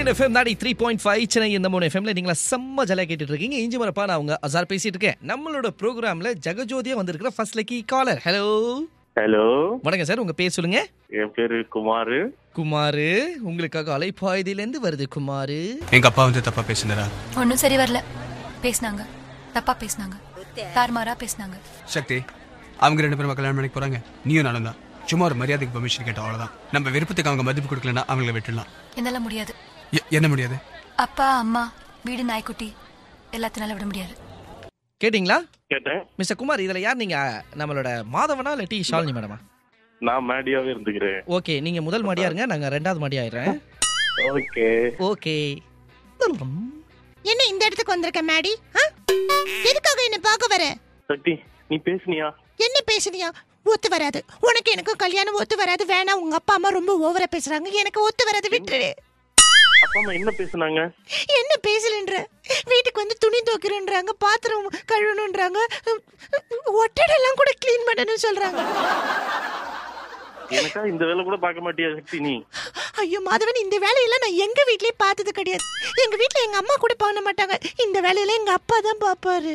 Red FM ninety three point five Chennai இந்த மூணு எஃப்எம்ல நீங்களா செம்ம ஜாலியாக கேட்டுட்டு இருக்கீங்க இஞ்சி மரப்பா நான் அவங்க அசார் பேசிட்டு இருக்கேன் நம்மளோட ப்ரோக்ராம்ல ஜெகஜோதியா வந்திருக்கிற first lucky caller hello hello வணக்கம் சார் உங்க பேர் சொல்லுங்க என் பேரு குமாரு குமாரு உங்களுக்காக அலைப்பாயுதிலேருந்து வருது குமாரு எங்க அப்பா வந்து தப்பா பேசினாரா ஒன்றும் சரி வரல பேசினாங்க தப்பா பேசினாங்க தாறுமாறா பேசினாங்க சக்தி அவங்க ரெண்டு பேரும் கல்யாணம் பண்ணிக்க போறாங்க நீயும் நானும் தான் சும்மா ஒரு மரியாதைக்கு பெர்மிஷன் கேட்ட அவ்வளவுதான் நம்ம விருப்பத்துக்கு அவங்க மதிப்பு கொடுக்கலன்னா அவங்கள விட்டுடலாம் என்னால முடியாது எ- என்ன முடியாது அப்பா அம்மா வீடு நாய்க்குட்டி எல்லாத்தினால விட முடியாது கேட்டிங்களா கேட்டேன் மிஸ்டர் குமார் இதுல யார் நீங்க நம்மளோட மாதவனா இல்லாட்டி ஷாலினி மேடமா நான் மேடியாவே இருந்துக்கிறேன் ஓகே நீங்க முதல் மாடியா இருங்க நாங்க ரெண்டாவது மாடி ஆயிடுறேன் ஓகே ஓகே என்ன இந்த இடத்துக்கு வந்திருக்க மேடி ஆ? எதுக்காக என்ன பார்க்க வர சக்தி நீ பேசுனியா என்ன பேசுனியா ஒத்து வராது உனக்கு எனக்கு கல்யாணம் ஒத்து வராது வேணாம் உங்க அப்பா அம்மா ரொம்ப ஓவரா பேசுறாங்க எனக்கு ஒத்து வராது விட்டுரு அப்பா அம்மா என்ன பேசுனாங்க என்ன பேசலன்ற வீட்டுக்கு வந்து துணி துவைக்கிறேன்றாங்க பாத்திரம் கழுவணுன்றாங்க ஒட்டடெல்லாம் கூட க்ளீன் பண்ணணும்னு சொல்றாங்க எனக்கா இந்த வேலை கூட பார்க்க மாட்டியா சக்தி நீ ஐயோ மாதவன் இந்த வேலையெல்லாம் நான் எங்க வீட்லயே பார்த்தது கிடையாது எங்க வீட்ல எங்க அம்மா கூட பண்ண மாட்டாங்க இந்த வேலையெல்லாம் எங்க அப்பா தான் பாப்பாரு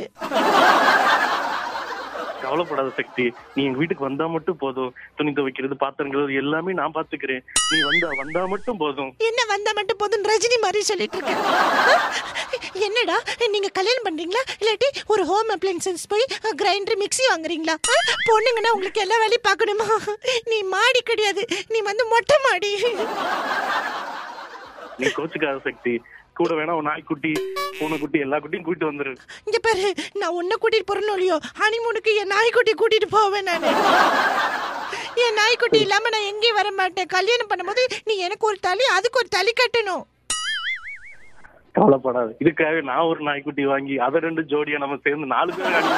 கவலைப்படாத சக்தி நீ எங்க வீட்டுக்கு வந்தா மட்டும் போதும் துணி துவைக்கிறது பாத்திரம் கழுவுறது எல்லாமே நான் பாத்துக்கிறேன் நீ வந்தா வந்தா மட்டும் போதும் என்ன வந்தா மட்டும் போதும் ரஜினி மாதிரி சொல்லிட்டு இருக்கேன் என்னடா நீங்க கல்யாணம் பண்றீங்களா இல்லாட்டி ஒரு ஹோம் அப்ளைன்சஸ் போய் கிரைண்டர் மிக்ஸி வாங்குறீங்களா ஆ? பொண்ணுங்கன்னா உங்களுக்கு எல்லா வேலையும் பார்க்கணுமா நீ மாடி கிடையாது நீ வந்து மொட்டை மாடி நீ கோச்சுக்காத சக்தி கூட வேணா ஒரு நாய்க்குட்டி பூனைக்குட்டி எல்லா குட்டியும் கூட்டிட்டு வந்துரு இங்க பாரு நான் உன்னை கூட்டிட்டு போறேன்னு இல்லையோ ஹனிமூனுக்கு என் நாய்க்குட்டி கூட்டிட்டு போவேன் நான் என் நாய்க்குட்டி இல்லாம நான் எங்கேயும் வர மாட்டேன் கல்யாணம் பண்ணும்போது நீ எனக்கு ஒரு தலி அதுக்கு ஒரு தலி கட்டணும் கவலைப்படாத இதுக்காக நான் ஒரு நாய்க்குட்டி வாங்கி அதை ரெண்டு ஜோடியா நம்ம சேர்ந்து நாலு பேர் அடி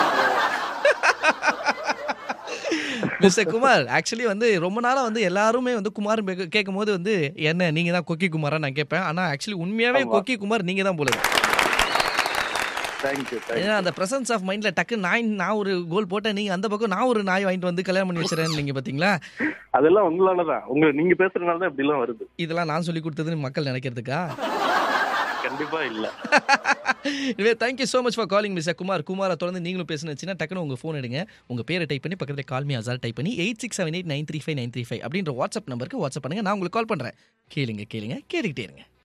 மிஸ்டர் குமார் ஆக்சுவலி வந்து ரொம்ப நாளா வந்து எல்லாருமே வந்து குமார் கேட்கும் போது வந்து என்ன நீங்க தான் கொக்கி குமாரா நான் கேட்பேன் ஆனா ஆக்சுவலி உண்மையாவே ஆமா. கொக்கி குமார் நீங்க தான் போல இருக்கு. தேங்க்யூ ஏன்னா அந்த பிரசன்ஸ் ஆஃப் மைண்ட்ல டக்கு நாய் நான் ஒரு கோல் போட்டேன் நீங்க அந்த பக்கம் நான் ஒரு நாய் வாங்கிட்டு வந்து கல்யாணம் பண்ணி வச்சுறேன் நீங்க பாத்தீங்களா அதெல்லாம் உங்களாலதான் உங்க நீங்க பேசுறதுனால தான் இப்படி எல்லாம் வருது இதெல்லாம் நான் சொல்லி கொடுத்ததுன்னு மக்கள் நினைக்கிறதுக்கா கண்டிப்பா இல்ல எனவே thank you so much for calling mister Kumar குமாரை தொடர்ந்து நீங்களும் பேசுனுச்சுன்னா டக்குனு உங்க ஃபோன் எடுங்க உங்க பேரை டைப் பண்ணி பக்கத்தில் கால்மி அசார் டைப் பண்ணி eight six seven eight nine three five nine three five அப்படின்ற வாட்ஸ்அப் நம்பருக்கு வாட்ஸ்அப் பண்ணுங்க நான் உங்களுக்கு கால் பண்றேன் கேளுங்க கேளுங்க கேட்டுக்கிட்டே இருங்க